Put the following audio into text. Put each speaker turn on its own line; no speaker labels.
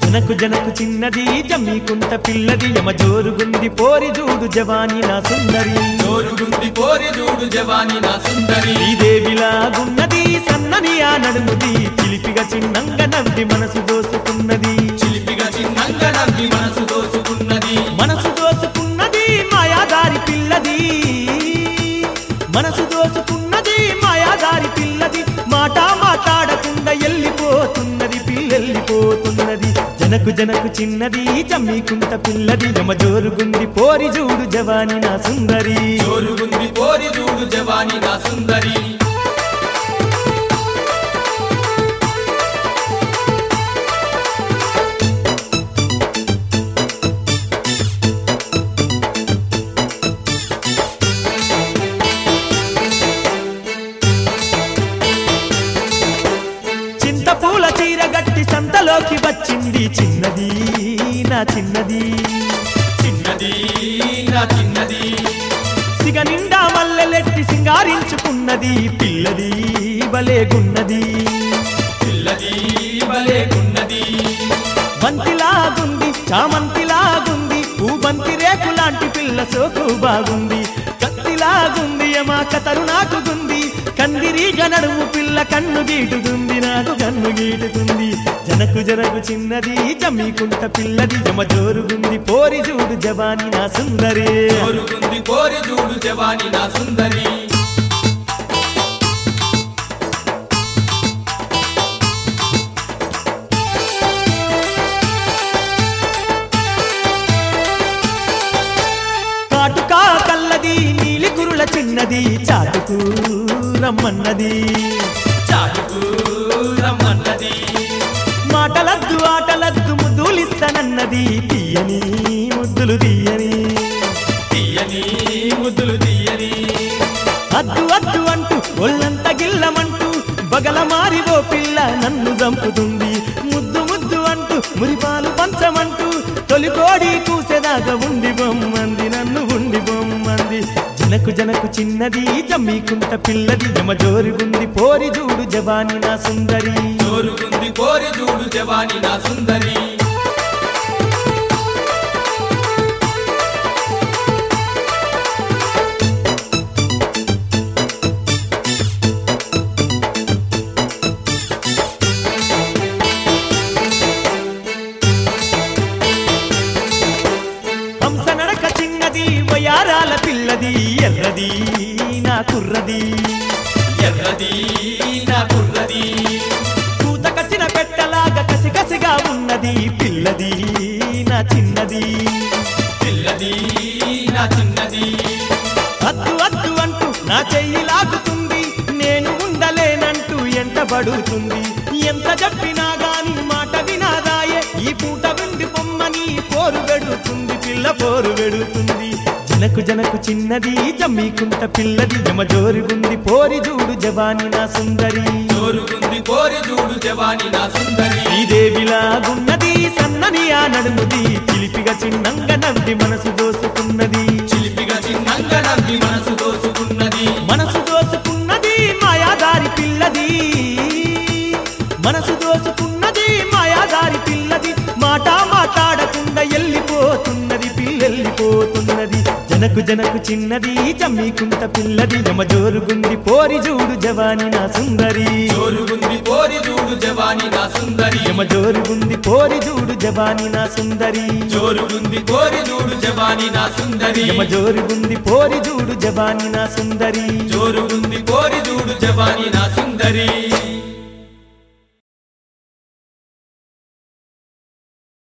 జనకు జనకు చిన్నది జమ్మికుంట పిల్లది యమ జోరుగుంది పోరి జూడు జవాని నా సుందరి
జోరుగుంది కోరి చూడు జవాని నా సుందరి
శ్రీదేవిలాగున్నది సన్నని ఆ నడుముది చిలిపిగా చిన్నంగా నవ్వి మనసు దోసుకున్నది
చిలిపిగా చిన్నంగా నవ్వి మనసు దోసుకున్నది
మనసు దోసుకున్నది మాయాదారి పిల్లది మనసు దోసుకున్నది మాయాదారి పిల్లది మాట మాట్లాడకుండా ఎల్లిపోతున్నది పిల్లెల్లిపోతున్నది జనకు జనకు చిన్నది జమ్మికుంట పిల్లది యమ జోరుగుంది పోరి జూడు జవాని నా సుందరి
జోరుగుంది కోరి చూడు జవాని నా సుందరి
చింతపూల చీర గట్టి సంతలోకి వచ్చింది చిన్నది నా చిన్నది
చిన్నది నా చిన్నది
సిగ నిండా మల్లెలెట్టి సింగారించుకున్నది పిల్లది బలేగున్నది
పిల్లది భలేగున్నది
బంతిలాగుంది చామంతిలాగుంది పూబంతి రేకు లాంటి పిల్ల సోకు బాగుంది కత్తిలాగుంది యమాక తరుణాకుగుంది కందిరీగ నడుము పిల్ల కన్ను గీటుతుంది నాకు కన్ను గీటుతుంది జనకు జనకు చిన్నది జమ్మికుంట పిల్లది జమ జోరుగుంది పోరి చూడు జవాని నా సుందరి
జోరుగుంది కోరి చూడు జవాని నా సుందరి
కాటుకా కల్లది నీలి కురుల చిన్నది చాటుకు రమ్మన్నది
చాటుకు రమ్మన్నది
మాటలద్దు ఆటలద్దు ముద్దులిస్తానన్నది తీయని ముద్దులు తీయని
తీయని ముద్దులు తీయని
అద్దు అద్దు అంటూ ఒళ్ళంత గిల్లమంటూ బగల మారివో పిల్ల నన్ను చంపుతుంది ముద్దు ముద్దు అంటూ మురిపాలు పంచమంటూ తొలి కోడి కూసేదాకా ఉండి బొమ్మంది నన్ను ఉండి బొమ్మంది జనకు జనకు చిన్నది జమ్మికుంట పిల్లది జమ జోరుగుంది పోరి జూడు జవాని నా సుందరి
జోరుగుంది కోరి చూడు జవాని నా సుందరి
హంస నడక చిన్నది వయారాల పిల్లది ఎర్రది నా కుర్రది
ఎర్రది నా కుర్రది
కూత కచ్చిన పెట్టలాగా కసి కసిగా ఉన్నది పిల్లది నా చిన్నది
పిల్లది నా చిన్నది
అద్దు అద్దు అంటూ నా చెయ్యి లాగుతుంది నేను ఉండలేనంటూ ఎంటబడుతుంది ఎంత చెప్పినా గాని మాట వినాదాయే ఈ పూట వెండి బొమ్మని పోరు పెడుతుంది పిల్ల పోరు పెడుతుంది జనకు జనకు చిన్నది జమ్మికుంట పిల్లది జమ జోరుగుంది పోరి జూడు జవాని నా సుందరి
జోరుగుంది కోరి చూడు జవాని నా సుందరి
శ్రీదేవిలాగున్నది సన్నని ఆ నడుముది చిలిపిగా చిన్నంగా నవ్వి మనసు దోసుకున్నది
చిలిపిగా చిన్నంగా నవ్వి మనసు దోసుకున్నది
మనసు దోసుకున్నది మాయాదారి పిల్లది మనసు దోసుకున్నది మాయాదారి పిల్లది మాట మాట్లాడకుండా ఎల్లిపోతున్నది పిల్లెల్లిపోతున్నది జనకు జనకు చిన్నది జమ్మికుంట పిల్లది యమ జోరుగుంది పోరి జూడు జవాని నా సుందరి
జోరుగుంది కోరి చూడు జవాని నా సుందరి
యమ జోరుగుంది పోరి జూడు జవాని నా సుందరి
జోరుగుంది కోరి చూడు జవాని నా సుందరి
యమ జోరుగుంది పోరి జూడు జవాని నా సుందరి
జోరుగుంది కోరి చూడు జవాని నా సుందరి